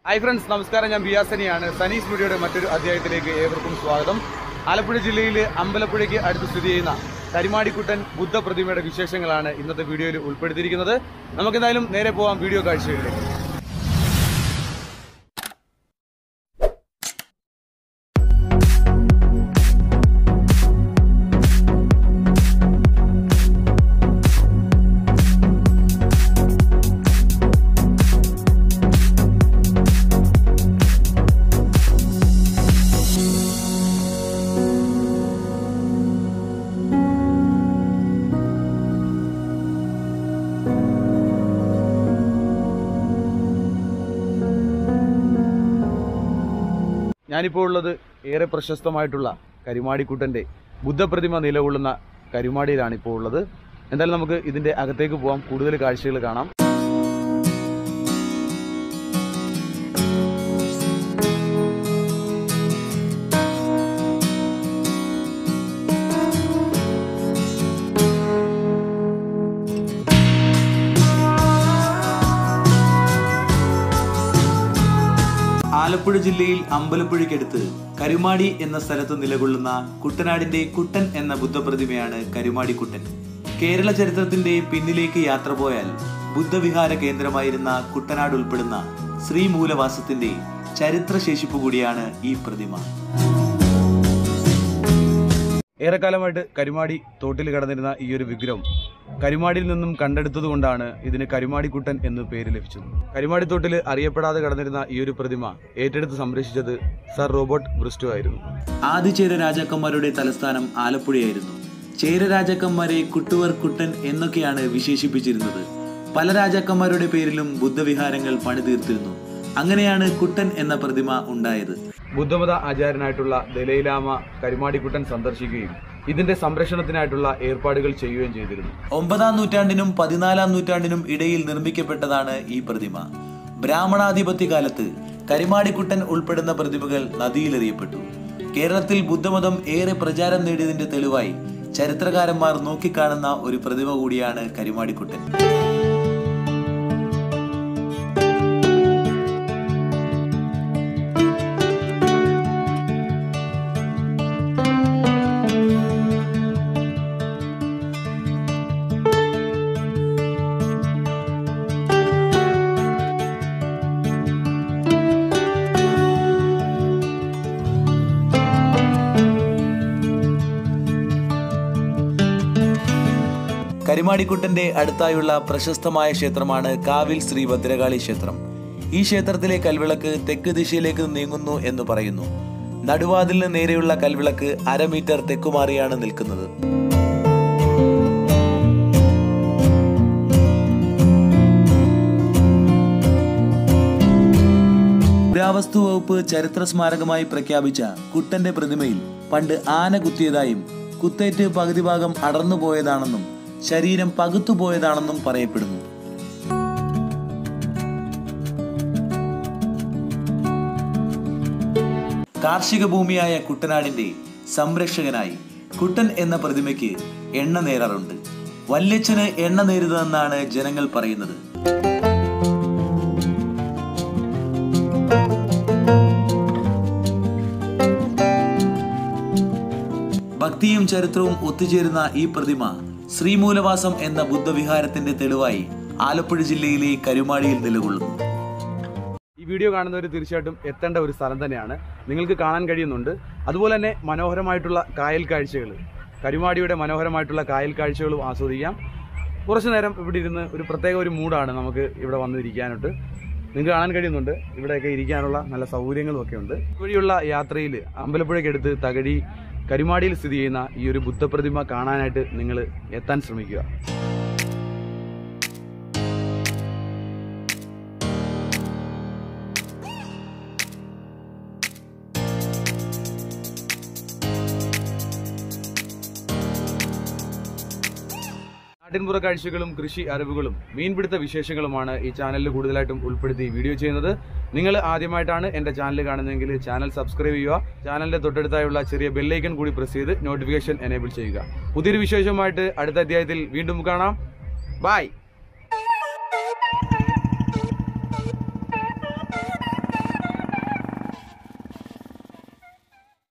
hi friends നമസ്കാരം ഞാൻ ബിയാസനിയാണ് സനി സ്റ്റുഡിയോയുടെ മറ്റൊരു അധ്യായത്തിലേക്ക് ഏവർക്കും സ്വാഗതം ആലപ്പുഴ ജില്ലയിലെ അമ്പലപ്പുഴയ്ക്ക് അടുത്ത് സ്ഥിതി ചെയ്യുന്ന കരിമാടിക്കുട്ടൻ ബുദ്ധ പ്രതിമയുടെ വിശേഷങ്ങളാണ് ഇന്നത്തെ വീഡിയോയിൽ ഉൾപ്പെടുത്തിയിരിക്കുന്നത് നമുക്കെന്തായാലും നേരെ പോവാം വീഡിയോ കാഴ്ചകളിലേക്ക് ഞാനിപ്പോൾ ഉള്ളത് ഏറെ പ്രശസ്തമായിട്ടുള്ള കരിമാടിക്കുട്ടൻ്റെ ബുദ്ധപ്രതിമ നിലകൊള്ളുന്ന കരിമാടിയിലാണ് ഇപ്പോൾ ഉള്ളത് എന്തായാലും നമുക്ക് ഇതിൻ്റെ അകത്തേക്ക് പോകാം കൂടുതൽ കാഴ്ചകൾ കാണാം ആലപ്പുഴ ജില്ലയിൽ അമ്പലപ്പുഴയ്ക്കടുത്ത് കരുമാടി എന്ന സ്ഥലത്ത് നിലകൊള്ളുന്ന കുട്ടനാടിന്റെ കുട്ടൻ എന്ന ബുദ്ധപ്രതിമയാണ് കരുമാടി കുട്ടൻ കേരള ചരിത്രത്തിന്റെ പിന്നിലേക്ക് യാത്ര പോയാൽ ബുദ്ധവിഹാര കേന്ദ്രമായിരുന്ന കുട്ടനാട് ഉൾപ്പെടുന്ന ശ്രീമൂലവാസത്തിന്റെ ചരിത്രശേഷിപ്പ് കൂടിയാണ് ഈ പ്രതിമ ഏറെക്കാലമായിട്ട് കരുമാടി തോട്ടിൽ കടന്നിരുന്ന ഈ ഒരു വിഗ്രഹം കരുമാടിയിൽ നിന്നും കണ്ടെടുത്തത് കൊണ്ടാണ് ഇതിന് കരുമാടിക്കുട്ടൻ എന്ന് പേര് ലഭിച്ചത് കരുമാടി തോട്ടിൽ അറിയപ്പെടാതെ കടന്നിരുന്ന ഈ ഒരു പ്രതിമ ഏറ്റെടുത്ത് സംരക്ഷിച്ചത് സർ റോബോട്ട് ബ്രിസ്റ്റോ ആയിരുന്നു ആദിചേര രാജാക്കന്മാരുടെ തലസ്ഥാനം ആലപ്പുഴയായിരുന്നു ചേര രാജാക്കന്മാരെ കുട്ടുവർ കുട്ടൻ എന്നൊക്കെയാണ് വിശേഷിപ്പിച്ചിരുന്നത് പല രാജാക്കന്മാരുടെ പേരിലും ബുദ്ധവിഹാരങ്ങൾ പണിതീർത്തിരുന്നു അങ്ങനെയാണ് കുട്ടൻ എന്ന പ്രതിമ ഉണ്ടായത് ബുദ്ധമത ആചാര്യനായിട്ടുള്ള ദലൈലാമ കരുമാടിക്കുട്ടൻ സന്ദർശിക്കുകയും ഇതിന്റെ സംരക്ഷണത്തിനായിട്ടുള്ള ഏർപ്പാടുകൾ ചെയ്യുകയും ചെയ്തിരുന്നു ഒമ്പതാം നൂറ്റാണ്ടിനും പതിനാലാം നൂറ്റാണ്ടിനും ഇടയിൽ നിർമ്മിക്കപ്പെട്ടതാണ് ഈ പ്രതിമ ബ്രാഹ്മണാധിപത്യ കാലത്ത് കരിമാടിക്കുട്ടൻ ഉൾപ്പെടുന്ന പ്രതിമകൾ നദിയിലെറിയപ്പെട്ടു കേരളത്തിൽ ബുദ്ധമതം ഏറെ പ്രചാരം നേടിയതിന്റെ തെളിവായി ചരിത്രകാരന്മാർ നോക്കിക്കാണുന്ന ഒരു പ്രതിമ കൂടിയാണ് കരിമാടിക്കുട്ടൻ കരിമാടിക്കുട്ടന്റെ അടുത്തായുള്ള പ്രശസ്തമായ ക്ഷേത്രമാണ് കാവിൽ ശ്രീ ഭദ്രകാളി ക്ഷേത്രം ഈ ക്ഷേത്രത്തിലെ കൽവിളക്ക് തെക്ക് ദിശയിലേക്ക് നീങ്ങുന്നു എന്ന് പറയുന്നു നടുവാതിലിന് നേരെയുള്ള കൽവിളക്ക് അര മീറ്റർ തെക്കുമാറിയാണ് നിൽക്കുന്നത് പുരാവസ്തു വകുപ്പ് ചരിത്ര സ്മാരകമായി പ്രഖ്യാപിച്ച കുട്ടന്റെ പ്രതിമയിൽ പണ്ട് ആന കുത്തിയതായും കുത്തേറ്റ് പകുതി ഭാഗം അടർന്നു പോയതാണെന്നും ശരീരം പകുത്തുപോയതാണെന്നും പറയപ്പെടുന്നു കാർഷിക ഭൂമിയായ കുട്ടനാടിന്റെ സംരക്ഷകനായി കുട്ടൻ എന്ന പ്രതിമയ്ക്ക് എണ്ണ നേരാറുണ്ട് വല്യച്ഛന് എണ്ണ നേരുതെന്നാണ് ജനങ്ങൾ പറയുന്നത് ഭക്തിയും ചരിത്രവും ഒത്തുചേരുന്ന ഈ പ്രതിമ ശ്രീമൂലവാസം എന്ന ബുദ്ധവിഹാരത്തിന്റെ തെളിവായി ആലപ്പുഴ ജില്ലയിലെ കരുമാടിയിൽ നിലകൊള്ളുന്നു ഈ വീഡിയോ കാണുന്നവർ തീർച്ചയായിട്ടും എത്തേണ്ട ഒരു സ്ഥലം തന്നെയാണ് നിങ്ങൾക്ക് കാണാൻ കഴിയുന്നുണ്ട് അതുപോലെ തന്നെ മനോഹരമായിട്ടുള്ള കായൽ കാഴ്ചകൾ കരുമാടിയുടെ മനോഹരമായിട്ടുള്ള കായൽ കാഴ്ചകളും ആസ്വദിക്കാം കുറച്ചു നേരം ഇവിടെ ഇരുന്ന് ഒരു പ്രത്യേക ഒരു മൂഡാണ് നമുക്ക് ഇവിടെ വന്നിരിക്കാനായിട്ട് നിങ്ങൾക്ക് കാണാൻ കഴിയുന്നുണ്ട് ഇവിടെയൊക്കെ ഇരിക്കാനുള്ള നല്ല സൗകര്യങ്ങളും ഒക്കെ ഉണ്ട് വഴിയുള്ള യാത്രയിൽ അമ്പലപ്പുഴയ്ക്കടുത്ത് തകഴി കരുമാടിയിൽ സ്ഥിതി ചെയ്യുന്ന ഈ ഒരു ബുദ്ധപ്രതിമ കാണാനായിട്ട് നിങ്ങൾ എത്താൻ ശ്രമിക്കുക നാട്ടിൻപുറ കാഴ്ചകളും കൃഷി അറിവുകളും മീൻപിടുത്ത വിശേഷങ്ങളുമാണ് ഈ ചാനലിൽ കൂടുതലായിട്ടും ഉൾപ്പെടുത്തി വീഡിയോ ചെയ്യുന്നത് നിങ്ങൾ ആദ്യമായിട്ടാണ് എൻ്റെ ചാനൽ കാണുന്നതെങ്കിൽ ചാനൽ സബ്സ്ക്രൈബ് ചെയ്യുക ചാനലിൻ്റെ തൊട്ടടുത്തായുള്ള ചെറിയ ബെല്ലൈക്കൺ കൂടി പ്രസ് ചെയ്ത് നോട്ടിഫിക്കേഷൻ എനേബിൾ ചെയ്യുക പുതിയൊരു വിശേഷമായിട്ട് അടുത്ത അധ്യായത്തിൽ വീണ്ടും കാണാം ബൈ